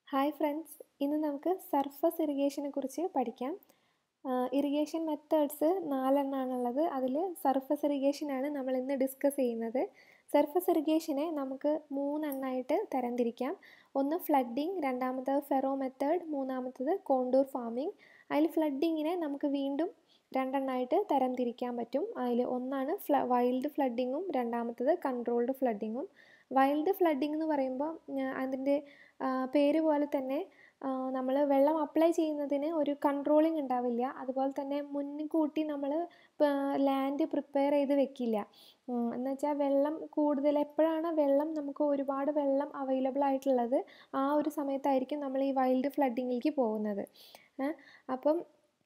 hi friends ഇന്ന് നമുക്ക് surface ഇറിഗേഷനെ കുറിച്ച് പഠിക്കാം ഇറിഗേഷൻ മെത്തേഡ്സ് നാലെണ്ണമാണുള്ളത് അതിൽ സർഫസ് ഇറിഗേഷനാണ് നമ്മൾ ഇന്ന് ഡിസ്കസ് ചെയ്യുന്നത് സർഫസ് ഇറിഗേഷനെ നമുക്ക് മൂന്നെണ്ണമായിട്ട് തരംതിരിക്കാം ഒന്ന് ഫ്ലഡിങ് രണ്ടാമത്തത് ഫെറോ മെത്തേഡ് മൂന്നാമത്തത് കോണ്ടൂർ ഫാമിംഗ് അതിൽ ഫ്ലഡിങ്ങിനെ നമുക്ക് വീണ്ടും രണ്ടെണ്ണമായിട്ട് തരംതിരിക്കാൻ പറ്റും അതിൽ ഒന്നാണ് ഫ്ല വൈൽഡ് ഫ്ലഡിങ്ങും രണ്ടാമത്തത് കൺട്രോൾഡ് ഫ്ലഡിങ്ങും വൈൽഡ് ഫ്ലഡിംഗ് എന്ന് പറയുമ്പോൾ അതിൻ്റെ പേര് പോലെ തന്നെ നമ്മൾ വെള്ളം അപ്ലൈ ചെയ്യുന്നതിന് ഒരു കൺട്രോളിങ് ഉണ്ടാവില്ല അതുപോലെ തന്നെ മുൻകൂട്ടി നമ്മൾ ലാൻഡ് പ്രിപ്പയർ ചെയ്ത് വെക്കില്ല എന്ന് വെച്ചാൽ വെള്ളം കൂടുതൽ എപ്പോഴാണ് വെള്ളം നമുക്ക് ഒരുപാട് വെള്ളം അവൈലബിൾ ആയിട്ടുള്ളത് ആ ഒരു സമയത്തായിരിക്കും നമ്മൾ ഈ വൈൽഡ് ഫ്ലഡിങ്ങിലേക്ക് പോകുന്നത് അപ്പം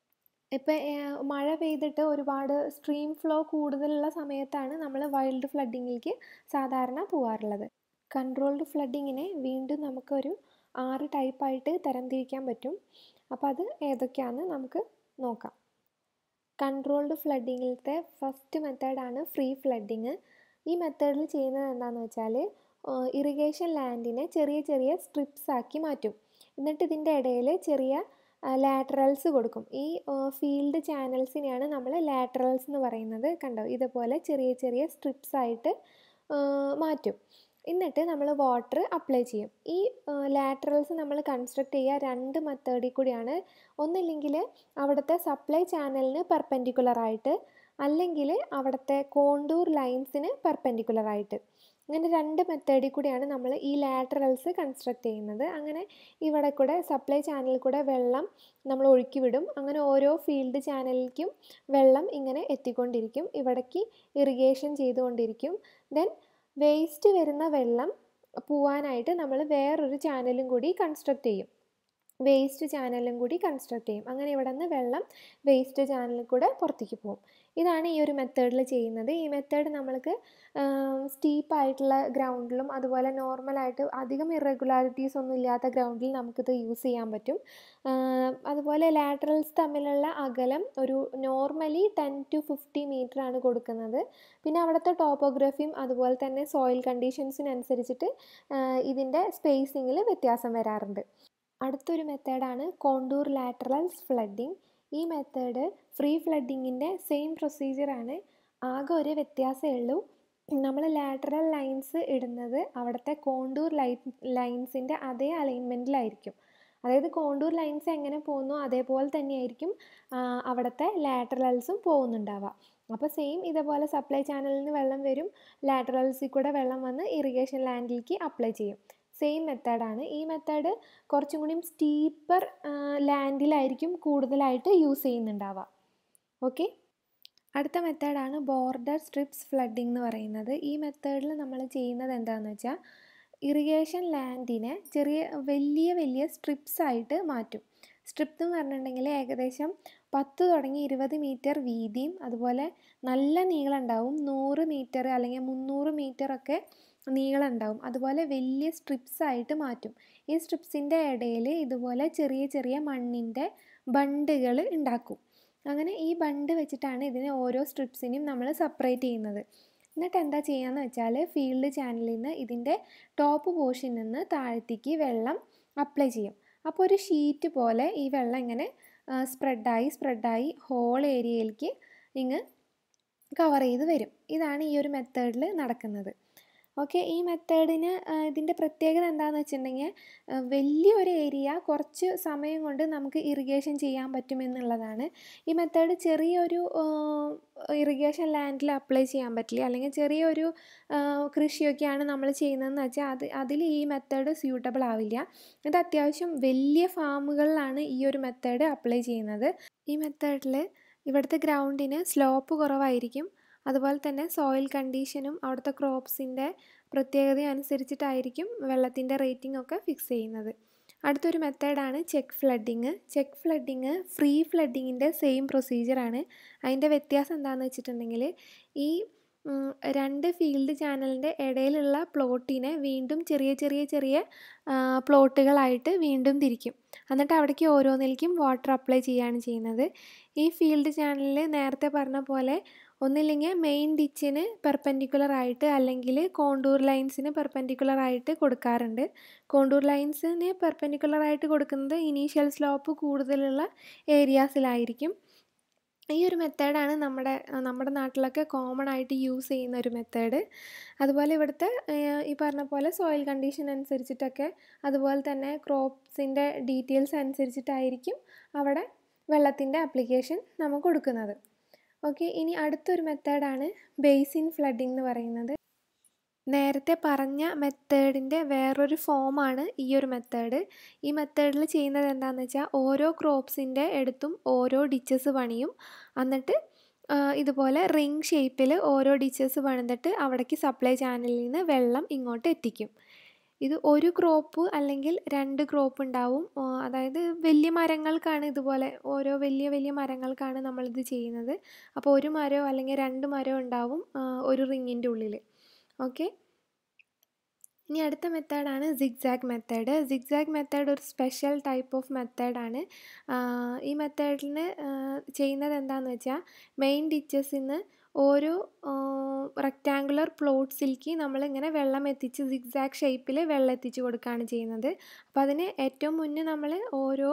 ഇപ്പം മഴ പെയ്തിട്ട് ഒരുപാട് സ്ട്രീം ഫ്ലോ കൂടുതലുള്ള സമയത്താണ് നമ്മൾ വൈൽഡ് ഫ്ലഡിങ്ങിലേക്ക് സാധാരണ പോകാറുള്ളത് കൺട്രോൾഡ് ഫ്ലഡിങ്ങിനെ വീണ്ടും നമുക്കൊരു ആറ് ടൈപ്പായിട്ട് തരംതിരിക്കാൻ പറ്റും അപ്പോൾ അത് ഏതൊക്കെയാണെന്ന് നമുക്ക് നോക്കാം കൺട്രോൾഡ് ഫ്ലഡിങ്ങിലത്തെ ഫസ്റ്റ് മെത്തേഡാണ് ഫ്രീ ഫ്ലഡിങ് ഈ മെത്തേഡിൽ ചെയ്യുന്നത് എന്താണെന്ന് വെച്ചാൽ ഇറിഗേഷൻ ലാൻഡിനെ ചെറിയ ചെറിയ സ്ട്രിപ്സ് ആക്കി മാറ്റും എന്നിട്ട് ഇതിൻ്റെ ഇടയിൽ ചെറിയ ലാറ്ററൽസ് കൊടുക്കും ഈ ഫീൽഡ് ചാനൽസിനെയാണ് നമ്മൾ ലാറ്ററൽസ് എന്ന് പറയുന്നത് കണ്ടോ ഇതുപോലെ ചെറിയ ചെറിയ സ്ട്രിപ്സ് ആയിട്ട് മാറ്റും എന്നിട്ട് നമ്മൾ വാട്ടർ അപ്ലൈ ചെയ്യും ഈ ലാറ്ററൽസ് നമ്മൾ കൺസ്ട്രക്ട് ചെയ്യുക രണ്ട് മെത്തേഡിൽ കൂടിയാണ് ഒന്നില്ലെങ്കിൽ അവിടുത്തെ സപ്ലൈ ചാനലിന് പെർപെൻഡിക്കുലറായിട്ട് അല്ലെങ്കിൽ അവിടുത്തെ കോണ്ടൂർ ലൈൻസിന് പെർപെൻഡിക്കുലറായിട്ട് അങ്ങനെ രണ്ട് മെത്തേഡിൽ കൂടിയാണ് നമ്മൾ ഈ ലാറ്ററൽസ് കൺസ്ട്രക്ട് ചെയ്യുന്നത് അങ്ങനെ ഇവിടെ കൂടെ സപ്ലൈ ചാനലിൽ കൂടെ വെള്ളം നമ്മൾ ഒഴുക്കി വിടും അങ്ങനെ ഓരോ ഫീൽഡ് ചാനലിലേക്കും വെള്ളം ഇങ്ങനെ എത്തിക്കൊണ്ടിരിക്കും ഇവിടേക്ക് ഇറിഗേഷൻ ചെയ്തുകൊണ്ടിരിക്കും ദെൻ വേസ്റ്റ് വരുന്ന വെള്ളം പോവാനായിട്ട് നമ്മൾ വേറൊരു ചാനലും കൂടി കൺസ്ട്രക്ട് ചെയ്യും വേസ്റ്റ് ചാനലും കൂടി കൺസ്ട്രക്ട് ചെയ്യും അങ്ങനെ ഇവിടെ നിന്ന് വെള്ളം വേസ്റ്റ് ചാനലിൽ കൂടെ പുറത്തേക്ക് പോകും ഇതാണ് ഈ ഒരു മെത്തേഡിൽ ചെയ്യുന്നത് ഈ മെത്തേഡ് നമ്മൾക്ക് സ്റ്റീപ്പായിട്ടുള്ള ഗ്രൗണ്ടിലും അതുപോലെ നോർമലായിട്ട് അധികം ഇറഗുലാരിറ്റീസ് ഒന്നും ഇല്ലാത്ത ഗ്രൗണ്ടിൽ നമുക്കിത് യൂസ് ചെയ്യാൻ പറ്റും അതുപോലെ ലാറ്ററൽസ് തമ്മിലുള്ള അകലം ഒരു normally ten to fifty metre ആണ് കൊടുക്കുന്നത് പിന്നെ അവിടുത്തെ ടോപ്പോഗ്രഫിയും അതുപോലെ തന്നെ സോയിൽ കണ്ടീഷൻസിനനുസരിച്ചിട്ട് ഇതിൻ്റെ സ്പേസിങ്ങിൽ വ്യത്യാസം വരാറുണ്ട് അടുത്തൊരു മെത്തേഡാണ് കോണ്ടൂർ ലാറ്ററൽസ് ഫ്ലഡിങ് ഈ മെത്തേഡ് ഫ്രീ ഫ്ലഡിങ്ങിൻ്റെ സെയിം പ്രൊസീജിയറാണ് ആകെ ഒരു വ്യത്യാസമേ ഉള്ളൂ നമ്മൾ ലാറ്ററൽ ലൈൻസ് ഇടുന്നത് അവിടുത്തെ കോണ്ടൂർ ലൈ ലൈൻസിൻ്റെ അതേ അലൈൻമെൻറ്റിലായിരിക്കും അതായത് കോണ്ടൂർ ലൈൻസ് എങ്ങനെ പോകുന്നു അതേപോലെ തന്നെയായിരിക്കും അവിടുത്തെ ലാറ്ററൽസും പോകുന്നുണ്ടാവുക അപ്പോൾ സെയിം ഇതേപോലെ സപ്ലൈ ചാനലിൽ നിന്ന് വെള്ളം വരും ലാറ്ററൽസിൽ കൂടെ വെള്ളം വന്ന് ഇറിഗേഷൻ ലാൻഡിലേക്ക് അപ്ലൈ ചെയ്യും സെയിം മെത്തേഡാണ് ഈ മെത്തേഡ് കുറച്ചും കൂടിയും സ്റ്റീപ്പർ ലാൻഡിലായിരിക്കും കൂടുതലായിട്ട് യൂസ് ചെയ്യുന്നുണ്ടാവുക ഓക്കെ അടുത്ത മെത്തേഡാണ് ബോർഡർ സ്ട്രിപ്സ് ഫ്ലഡിംഗ് എന്ന് പറയുന്നത് ഈ മെത്തേഡിൽ നമ്മൾ ചെയ്യുന്നത് എന്താണെന്ന് വെച്ചാൽ ഇറിഗേഷൻ ലാൻഡിനെ ചെറിയ വലിയ വലിയ സ്ട്രിപ്സ് ആയിട്ട് മാറ്റും സ്ട്രിപ്പ് എന്ന് പറഞ്ഞിട്ടുണ്ടെങ്കിൽ ഏകദേശം പത്ത് തുടങ്ങി ഇരുപത് മീറ്റർ വീതിയും അതുപോലെ നല്ല നീളം ഉണ്ടാവും നൂറ് മീറ്റർ അല്ലെങ്കിൽ മുന്നൂറ് മീറ്റർ ഒക്കെ നീളം ഉണ്ടാവും അതുപോലെ വലിയ സ്ട്രിപ്സ് ആയിട്ട് മാറ്റും ഈ സ്ട്രിപ്സിൻ്റെ ഇടയിൽ ഇതുപോലെ ചെറിയ ചെറിയ മണ്ണിൻ്റെ ബണ്ടുകൾ ഉണ്ടാക്കും അങ്ങനെ ഈ ബണ്ട് വെച്ചിട്ടാണ് ഇതിനെ ഓരോ സ്ട്രിപ്സിനെയും നമ്മൾ സെപ്പറേറ്റ് ചെയ്യുന്നത് എന്നിട്ട് എന്താ ചെയ്യാന്ന് വെച്ചാൽ ഫീൽഡ് ചാനലിൽ നിന്ന് ഇതിൻ്റെ ടോപ്പ് പോർഷനിൽ നിന്ന് താഴത്തേക്ക് വെള്ളം അപ്ലൈ ചെയ്യും അപ്പോൾ ഒരു ഷീറ്റ് പോലെ ഈ വെള്ളം ഇങ്ങനെ സ്പ്രെഡായി സ്പ്രെഡായി ഹോൾ ഏരിയയിലേക്ക് ഇങ്ങ് കവർ ചെയ്ത് വരും ഇതാണ് ഈ ഒരു മെത്തേഡിൽ നടക്കുന്നത് ഓക്കെ ഈ മെത്തേഡിന് ഇതിൻ്റെ പ്രത്യേകത എന്താണെന്ന് വെച്ചിട്ടുണ്ടെങ്കിൽ വലിയൊരു ഏരിയ കുറച്ച് സമയം കൊണ്ട് നമുക്ക് ഇറിഗേഷൻ ചെയ്യാൻ പറ്റുമെന്നുള്ളതാണ് ഈ മെത്തേഡ് ചെറിയൊരു ഇറിഗേഷൻ ലാൻഡിൽ അപ്ലൈ ചെയ്യാൻ പറ്റില്ല അല്ലെങ്കിൽ ചെറിയൊരു കൃഷിയൊക്കെയാണ് നമ്മൾ ചെയ്യുന്നതെന്ന് വെച്ചാൽ അത് അതിൽ ഈ മെത്തേഡ് സ്യൂട്ടബിൾ ആവില്ല ഇത് അത്യാവശ്യം വലിയ ഫാമുകളിലാണ് ഈ ഒരു മെത്തേഡ് അപ്ലൈ ചെയ്യുന്നത് ഈ മെത്തേഡിൽ ഇവിടുത്തെ ഗ്രൗണ്ടിന് സ്ലോപ്പ് കുറവായിരിക്കും അതുപോലെ തന്നെ സോയിൽ കണ്ടീഷനും അവിടുത്തെ ക്രോപ്സിൻ്റെ പ്രത്യേകതയും അനുസരിച്ചിട്ടായിരിക്കും വെള്ളത്തിൻ്റെ റേറ്റിംഗ് ഒക്കെ ഫിക്സ് ചെയ്യുന്നത് അടുത്തൊരു മെത്തേഡാണ് check flooding check flooding free ഫ്ലഡിങ്ങിൻ്റെ സെയിം പ്രൊസീജിയറാണ് അതിൻ്റെ വ്യത്യാസം എന്താണെന്ന് വെച്ചിട്ടുണ്ടെങ്കിൽ ഈ രണ്ട് ഫീൽഡ് ചാനലിൻ്റെ ഇടയിലുള്ള പ്ലോട്ടിനെ വീണ്ടും ചെറിയ ചെറിയ ചെറിയ പ്ലോട്ടുകളായിട്ട് വീണ്ടും തിരിക്കും എന്നിട്ട് അവിടേക്ക് ഓരോന്നിലേക്കും വാട്ടർ അപ്ലൈ ചെയ്യുകയാണ് ചെയ്യുന്നത് ഈ ഫീൽഡ് ചാനലിൽ നേരത്തെ പറഞ്ഞ പോലെ ഒന്നില്ലെങ്കിൽ മെയിൻ ഡിച്ചിന് പെർപെൻഡിക്കുലർ ആയിട്ട് അല്ലെങ്കിൽ കോണ്ടൂർ ലൈൻസിന് പെർപെൻഡിക്കുലർ ആയിട്ട് കൊടുക്കാറുണ്ട് കോണ്ടൂർ ലൈൻസിന് പെർപെൻഡിക്കുലർ ആയിട്ട് കൊടുക്കുന്നത് ഇനീഷ്യൽ സ്ലോപ്പ് കൂടുതലുള്ള ഏരിയാസിലായിരിക്കും ഈ ഒരു മെത്തേഡാണ് നമ്മുടെ നമ്മുടെ നാട്ടിലൊക്കെ കോമൺ ആയിട്ട് യൂസ് ചെയ്യുന്ന ഒരു മെത്തേഡ് അതുപോലെ ഇവിടുത്തെ ഈ പറഞ്ഞ പോലെ സോയിൽ കണ്ടീഷൻ അനുസരിച്ചിട്ടൊക്കെ അതുപോലെ തന്നെ ക്രോപ്സിൻ്റെ ഡീറ്റെയിൽസ് അനുസരിച്ചിട്ടായിരിക്കും അവിടെ വെള്ളത്തിൻ്റെ അപ്ലിക്കേഷൻ നമ്മൾ കൊടുക്കുന്നത് ഓക്കെ ഇനി അടുത്തൊരു മെത്തേഡാണ് ബേസിൻ ഫ്ലഡിംഗ് എന്ന് പറയുന്നത് നേരത്തെ പറഞ്ഞ മെത്തേഡിൻ്റെ വേറൊരു ഫോമാണ് ഈ ഒരു മെത്തേഡ് ഈ മെത്തേഡിൽ ചെയ്യുന്നത് എന്താണെന്ന് വെച്ചാൽ ഓരോ ക്രോപ്സിൻ്റെ അടുത്തും ഓരോ ഡിച്ചസ് പണിയും എന്നിട്ട് ഇതുപോലെ റിങ് ഷേപ്പിൽ ഓരോ ഡിച്ചസ് പണിതിട്ട് അവിടേക്ക് സപ്ലൈ ചാനലിൽ നിന്ന് വെള്ളം ഇങ്ങോട്ട് എത്തിക്കും ഇത് ഒരു ക്രോപ്പ് അല്ലെങ്കിൽ രണ്ട് ക്രോപ്പ് ഉണ്ടാവും അതായത് വലിയ മരങ്ങൾക്കാണ് ഇതുപോലെ ഓരോ വലിയ വലിയ മരങ്ങൾക്കാണ് നമ്മളിത് ചെയ്യുന്നത് അപ്പോൾ ഒരു മരമോ അല്ലെങ്കിൽ രണ്ട് മരമോ ഉണ്ടാവും ഒരു റിങ്ങിൻ്റെ ഉള്ളിൽ ഓക്കെ ഇനി അടുത്ത മെത്തേഡാണ് സിഗ്സാഗ് മെത്തേഡ് സിഗ്സാഗ് മെത്തേഡ് ഒരു സ്പെഷ്യൽ ടൈപ്പ് ഓഫ് മെത്തേഡാണ് ഈ മെത്തേഡിന് ചെയ്യുന്നത് എന്താണെന്ന് വെച്ചാൽ മെയിൻ ഡിച്ചസിൽ നിന്ന് ഓരോ റെക്റ്റാങ്കുലർ പ്ലോട്ട്സിലേക്ക് നമ്മളിങ്ങനെ വെള്ളം എത്തിച്ച് സിഗ്സാഗ് ഷേപ്പിൽ വെള്ളം എത്തിച്ച് കൊടുക്കുകയാണ് ചെയ്യുന്നത് അപ്പോൾ അതിന് ഏറ്റവും മുന്നേ നമ്മൾ ഓരോ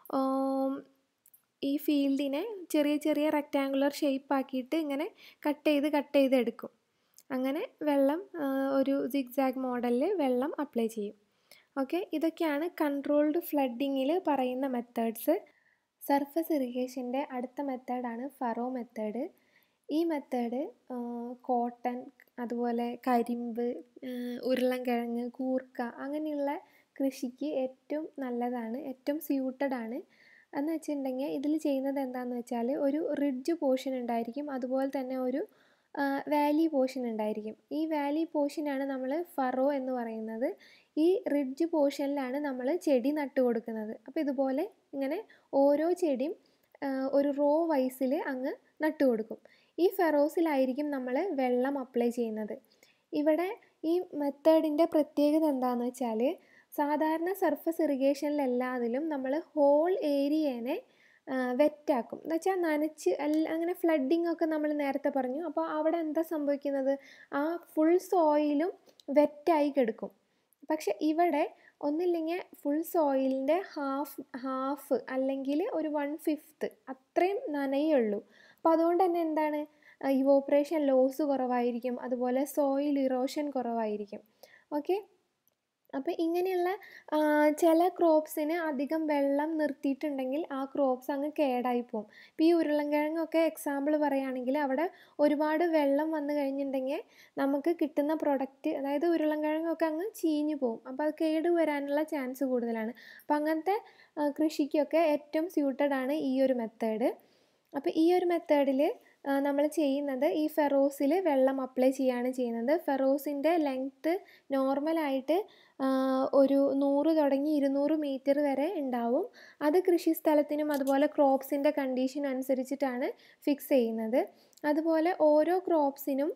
ഈ ഫീൽഡിനെ ചെറിയ ചെറിയ റെക്റ്റാങ്കുലർ ഷേപ്പ് ആക്കിയിട്ട് ഇങ്ങനെ കട്ട് ചെയ്ത് കട്ട് ചെയ്ത് എടുക്കും അങ്ങനെ വെള്ളം ഒരു സിഗ്സാഗ് മോഡലിൽ വെള്ളം അപ്ലൈ ചെയ്യും ഓക്കെ ഇതൊക്കെയാണ് കൺട്രോൾഡ് ഫ്ലഡിങ്ങിൽ പറയുന്ന മെത്തേഡ്സ് സർഫസ് ഇറിഗേഷൻ്റെ അടുത്ത മെത്തേഡാണ് ഫറോ മെത്തേഡ് ഈ മെത്തേഡ് കോട്ടൺ അതുപോലെ കരിമ്പ് ഉരുളൻകിഴങ്ങ് കൂർക്ക അങ്ങനെയുള്ള കൃഷിക്ക് ഏറ്റവും നല്ലതാണ് ഏറ്റവും സ്യൂട്ടഡ് ആണ് എന്ന് വെച്ചിട്ടുണ്ടെങ്കിൽ ഇതിൽ ചെയ്യുന്നത് എന്താണെന്ന് വെച്ചാൽ ഒരു റിഡ്ജ് പോർഷൻ ഉണ്ടായിരിക്കും അതുപോലെ തന്നെ ഒരു വാലി പോർഷൻ ഉണ്ടായിരിക്കും ഈ വാലി പോർഷനാണ് നമ്മൾ ഫറോ എന്ന് പറയുന്നത് ഈ റിഡ്ജ് പോർഷനിലാണ് നമ്മൾ ചെടി നട്ടു കൊടുക്കുന്നത് അപ്പോൾ ഇതുപോലെ ഇങ്ങനെ ഓരോ ചെടിയും ഒരു റോ വൈസിൽ അങ്ങ് നട്ടു കൊടുക്കും ഈ ഫെറോസിലായിരിക്കും നമ്മൾ വെള്ളം അപ്ലൈ ചെയ്യുന്നത് ഇവിടെ ഈ മെത്തേഡിൻ്റെ പ്രത്യേകത എന്താണെന്ന് വെച്ചാൽ സാധാരണ സർഫസ് ഇറിഗേഷനിലെല്ലാതിലും നമ്മൾ ഹോൾ ഏരിയേനെ വെറ്റാക്കും എന്ന് വെച്ചാൽ നനച്ച് അങ്ങനെ ഫ്ലഡിങ് ഒക്കെ നമ്മൾ നേരത്തെ പറഞ്ഞു അപ്പോൾ അവിടെ എന്താ സംഭവിക്കുന്നത് ആ ഫുൾ സോയിലും വെറ്റായി കിടക്കും പക്ഷെ ഇവിടെ ഒന്നില്ലെങ്കിൽ ഫുൾ സോയിലിൻ്റെ ഹാഫ് ഹാഫ് അല്ലെങ്കിൽ ഒരു വൺ ഫിഫ്ത്ത് അത്രയും നനയുള്ളൂ അപ്പോൾ അതുകൊണ്ട് തന്നെ എന്താണ് ഇവോപ്പറേഷൻ ലോസ് കുറവായിരിക്കും അതുപോലെ സോയിൽ ഇറോഷൻ കുറവായിരിക്കും ഓക്കെ അപ്പോൾ ഇങ്ങനെയുള്ള ചില ക്രോപ്സിന് അധികം വെള്ളം നിർത്തിയിട്ടുണ്ടെങ്കിൽ ആ ക്രോപ്സ് അങ്ങ് കേടായി പോകും ഇപ്പോൾ ഈ ഉരുളൻകിഴങ്ങൊക്കെ എക്സാമ്പിൾ പറയുകയാണെങ്കിൽ അവിടെ ഒരുപാട് വെള്ളം വന്നു കഴിഞ്ഞിട്ടുണ്ടെങ്കിൽ നമുക്ക് കിട്ടുന്ന പ്രൊഡക്റ്റ് അതായത് ഉരുളൻകിഴങ്ങൊക്കെ അങ്ങ് ചീഞ്ഞു പോകും അപ്പോൾ അത് കേട് വരാനുള്ള ചാൻസ് കൂടുതലാണ് അപ്പോൾ അങ്ങനത്തെ കൃഷിക്കൊക്കെ ഏറ്റവും സ്യൂട്ടഡ് ആണ് ഈ ഒരു മെത്തേഡ് അപ്പോൾ ഈ ഒരു മെത്തേഡിൽ നമ്മൾ ചെയ്യുന്നത് ഈ ഫെറോസിൽ വെള്ളം അപ്ലൈ ചെയ്യുകയാണ് ചെയ്യുന്നത് ഫെറോസിൻ്റെ ലെങ്ത്ത് നോർമലായിട്ട് ഒരു നൂറ് തുടങ്ങി ഇരുന്നൂറ് മീറ്റർ വരെ ഉണ്ടാവും അത് കൃഷി സ്ഥലത്തിനും അതുപോലെ ക്രോപ്സിൻ്റെ കണ്ടീഷൻ അനുസരിച്ചിട്ടാണ് ഫിക്സ് ചെയ്യുന്നത് അതുപോലെ ഓരോ ക്രോപ്സിനും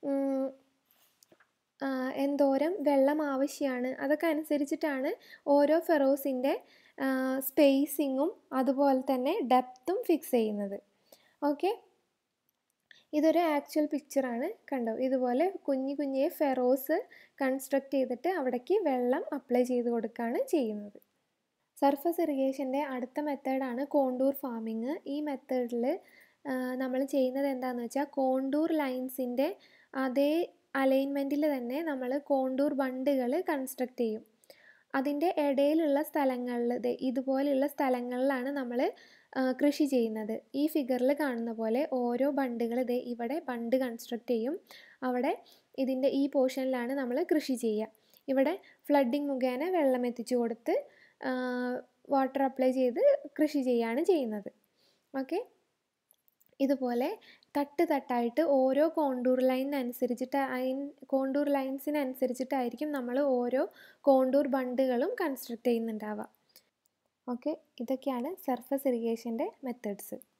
എന്തോരം വെള്ളം ആവശ്യമാണ് അതൊക്കെ അനുസരിച്ചിട്ടാണ് ഓരോ ഫെറോസിൻ്റെ സ്പേസിങ്ങും അതുപോലെ തന്നെ ഡെപ്തും ഫിക്സ് ചെയ്യുന്നത് ഓക്കെ ഇതൊരു ആക്ച്വൽ പിക്ചറാണ് കണ്ടോ ഇതുപോലെ കുഞ്ഞു കുഞ്ഞേ ഫെറോസ് കൺസ്ട്രക്ട് ചെയ്തിട്ട് അവിടേക്ക് വെള്ളം അപ്ലൈ ചെയ്ത് കൊടുക്കുകയാണ് ചെയ്യുന്നത് സർഫസ് ഇറിഗേഷൻ്റെ അടുത്ത മെത്തേഡാണ് കോണ്ടൂർ ഫാമിങ് ഈ മെത്തേഡിൽ നമ്മൾ ചെയ്യുന്നത് എന്താണെന്ന് വെച്ചാൽ കോണ്ടൂർ ലൈൻസിൻ്റെ അതേ അലൈൻമെൻറ്റിൽ തന്നെ നമ്മൾ കോണ്ടൂർ ബണ്ടുകൾ കൺസ്ട്രക്ട് ചെയ്യും അതിൻ്റെ ഇടയിലുള്ള സ്ഥലങ്ങളിൽ ഇതുപോലെയുള്ള സ്ഥലങ്ങളിലാണ് നമ്മൾ കൃഷി ചെയ്യുന്നത് ഈ ഫിഗറിൽ കാണുന്ന പോലെ ഓരോ ബണ്ടുകൾ ഇതേ ഇവിടെ ബണ്ട് കൺസ്ട്രക്ട് ചെയ്യും അവിടെ ഇതിൻ്റെ ഈ പോർഷനിലാണ് നമ്മൾ കൃഷി ചെയ്യുക ഇവിടെ ഫ്ലഡിങ് മുഖേന വെള്ളം എത്തിച്ചു കൊടുത്ത് വാട്ടർ അപ്ലൈ ചെയ്ത് കൃഷി ചെയ്യുകയാണ് ചെയ്യുന്നത് ഓക്കെ ഇതുപോലെ തട്ട് തട്ടായിട്ട് ഓരോ കോണ്ടൂർ ലൈനിനനുസരിച്ചിട്ട് അതിന് കോണ്ടൂർ ലൈൻസിനനുസരിച്ചിട്ടായിരിക്കും നമ്മൾ ഓരോ കോണ്ടൂർ ബണ്ടുകളും കൺസ്ട്രക്ട് ചെയ്യുന്നുണ്ടാവുക ഓക്കെ ഇതൊക്കെയാണ് സർഫസ് ഇറിഗേഷൻ്റെ മെത്തേഡ്സ്